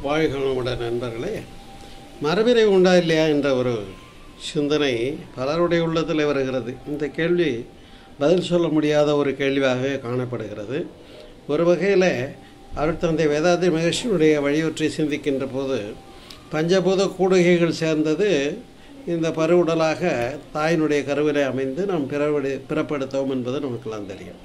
வாழ்களோட நண்பர்களே மரபிறை உண்டா இல்லையா என்ற ஒரு சிந்தனை பலருடைய உள்ளத்தில் வருகிறது இந்த கேள்வி பதில் சொல்ல முடியாத ஒரு கேள்வியாக காணப்படுகிறது ஒரு வகையில் அருட்தந்தை வேதாந்தி மகர்ஷியுடைய வழியொற்றி சிந்திக்கின்ற போது பஞ்சபூத கூடுகைகள் சேர்ந்தது இந்த பருவுடலாக தாயினுடைய கருவிலே அமைந்து நாம் பிறவெடு பிறப்பெடுத்தோம் என்பது நமக்கெல்லாம் தெரியும்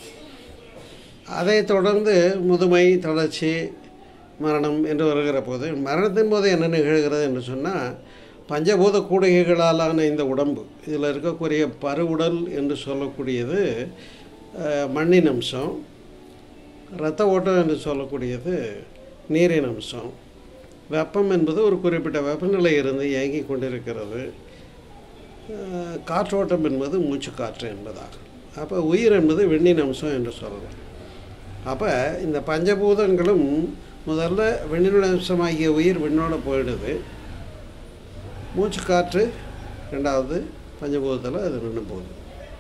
அதைத் தொடர்ந்து முதுமை தளர்ச்சி மரணம் என்று வருகிற போது மரணத்தின் போது என்ன நிகழ்கிறது என்று சொன்னால் பஞ்சபூத கூடுகைகளாலான இந்த உடம்பு இதில் இருக்கக்கூடிய பருவுடல் என்று சொல்லக்கூடியது அஹ், மண்ணின் அம்சம் இரத்த ஓட்டம் என்று சொல்லக்கூடியது நீரின் அம்சம் வெப்பம் என்பது ஒரு குறிப்பிட்ட வெப்பநிலை இருந்து இயங்கி கொண்டிருக்கிறது அஹ், காற்றோட்டம் என்பது மூச்சு காற்று என்பதாகும் அப்போ உயிர் என்பது வெண்ணின் அம்சம் என்று சொல்லலாம் அப்போ இந்த பஞ்சபூதங்களும் முதல்ல வெண்ணினோட அம்சமாகிய உயிர் விண்ணோட போயிடுது மூச்சு காற்று ரெண்டாவது பஞ்சபூதத்தில் அது நின்று போகுது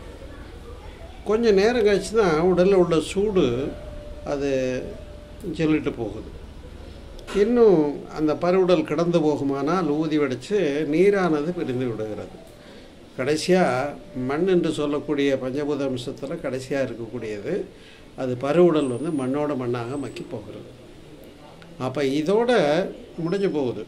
கொஞ்சம் நேரம் கழிச்சு தான் உடலில் உள்ள சூடு அது சொல்லிட்டு போகுது இன்னும் அந்த பருவுடல் கடந்து போகுமானால் ஊதி வெடித்து நீரானது பிரிந்து விடுகிறது கடைசியாக மண் என்று சொல்லக்கூடிய பஞ்சபூத அம்சத்தில் கடைசியாக இருக்கக்கூடியது அது பருவுடல் வந்து மண்ணோட மண்ணாக மக்கி போகிறது அப்போ இதோட முடிஞ்சு போகுது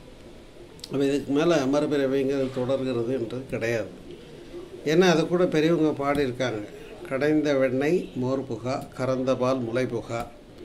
அப்போ இதுக்கு மேலே மறுபிறவைங்கிறது தொடர்கிறது என்றது கிடையாது ஏன்னா அது கூட பெரியவங்க பாடியிருக்காங்க கடைந்த வெண்ணெய் மோர் புகா கறந்த பால் முளை புகா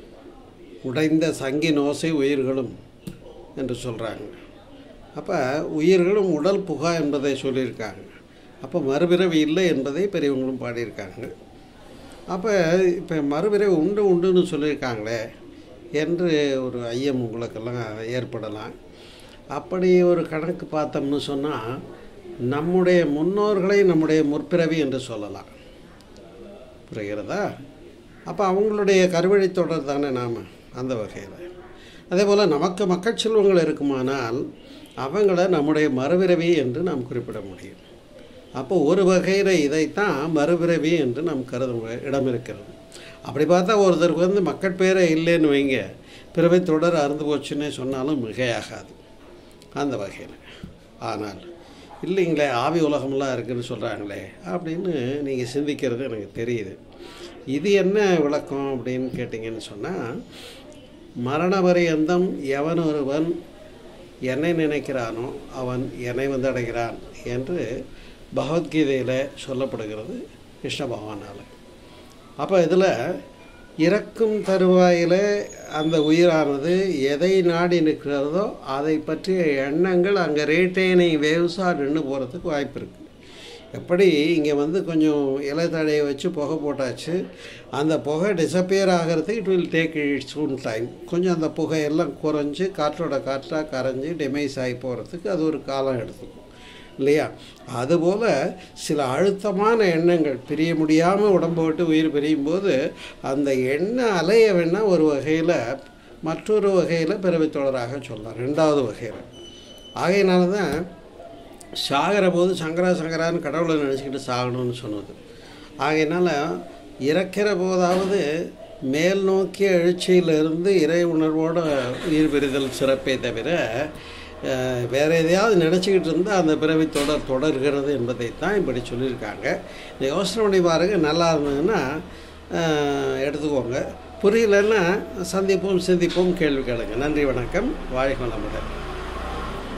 உடைந்த சங்கின் ஓசை உயிர்களும் என்று சொல்கிறாங்க அப்போ உயிர்களும் உடல் புகா என்பதை சொல்லியிருக்காங்க அப்போ மறுபிறவி இல்லை என்பதை பெரியவங்களும் பாடியிருக்காங்க அப்போ இப்போ மறுபிறவி உண்டு உண்டுன்னு சொல்லியிருக்காங்களே என்று ஒரு ஐயம் உங்களுக்கெல்லாம் ஏற்படலாம் அப்படி ஒரு கணக்கு பார்த்தோம்னு சொன்னால் நம்முடைய முன்னோர்களை நம்முடைய முற்பிறவி என்று சொல்லலாம் புரிகிறதா அப்போ அவங்களுடைய கருவழி தொடர் தானே நாம் அந்த வகையில் அதே போல் நமக்கு மக்கள் செல்வங்கள் இருக்குமானால் அவங்கள நம்முடைய மறுபிறவி என்று நாம் குறிப்பிட முடியும் அப்போ ஒரு வகையில் இதைத்தான் மறுபிறவி என்று நாம் கருதும் இடம் இருக்கிறது அப்படி பார்த்தா ஒருத்தருக்கு வந்து மக்கள் பேரே இல்லைன்னு வைங்க பிறவை தொடர் அறுந்து போச்சுன்னே சொன்னாலும் மிகையாகாது அந்த வகையில் ஆனால் இல்லைங்களே ஆவி உலகமெல்லாம் இருக்குன்னு சொல்கிறாங்களே அப்படின்னு நீங்கள் சிந்திக்கிறது எனக்கு தெரியுது இது என்ன விளக்கம் அப்படின்னு கேட்டிங்கன்னு சொன்னால் மரண பரியந்தம் எவன் ஒருவன் என்னை நினைக்கிறானோ அவன் என்னை வந்து அடைகிறான் என்று பகவத்கீதையில் சொல்லப்படுகிறது கிருஷ்ண பகவானால் அப்போ இதில் இறக்கும் தருவாயில் அந்த உயிரானது எதை நாடி நிற்கிறதோ அதை பற்றிய எண்ணங்கள் அங்கே ரேட்டைனிங் வேவ்ஸாக நின்று போகிறதுக்கு வாய்ப்பு இருக்குது எப்படி இங்கே வந்து கொஞ்சம் இலைத்தழையை வச்சு புகை போட்டாச்சு அந்த புகை டிசப்பியர் ஆகிறதுக்கு it will take its own time கொஞ்சம் அந்த புகையெல்லாம் குறைஞ்சி காற்றோட காற்றாக கரைஞ்சி டெமைஸ் ஆகி போகிறதுக்கு அது ஒரு காலம் எடுத்துக்கும் இல்லையா அதுபோல் சில அழுத்தமான எண்ணங்கள் பிரிய முடியாமல் உடம்பு விட்டு உயிர் பிரியும் போது அந்த எண்ண அலைய வேணால் ஒரு வகையில் மற்றொரு வகையில் பிறவி தொடராக சொல்லலாம் ரெண்டாவது வகையில் ஆகையினால தான் சாகிற போது சங்கரா சங்கரான்னு கடவுளை நினச்சிக்கிட்டு சாகணும்னு சொன்னது ஆகையினால இறக்கிற போதாவது மேல் நோக்கிய எழுச்சியிலிருந்து இறை உணர்வோட உயிர் பெறுதல் சிறப்பே தவிர அஹ், வேற எதையாவது நினச்சிக்கிட்டு இருந்தால் அந்த பிறவி தொடர் தொடர்கிறது என்பதைத்தான் இப்படி சொல்லியிருக்காங்க இந்த யோசனை பண்ணி பாருங்க நல்லா இருந்ததுன்னா அஹ், எடுத்துக்கோங்க புரியலன்னா சந்திப்போம் சிந்திப்போம் கேள்வி கேளுங்க நன்றி வணக்கம் வாழ்க நம்புகிறேன்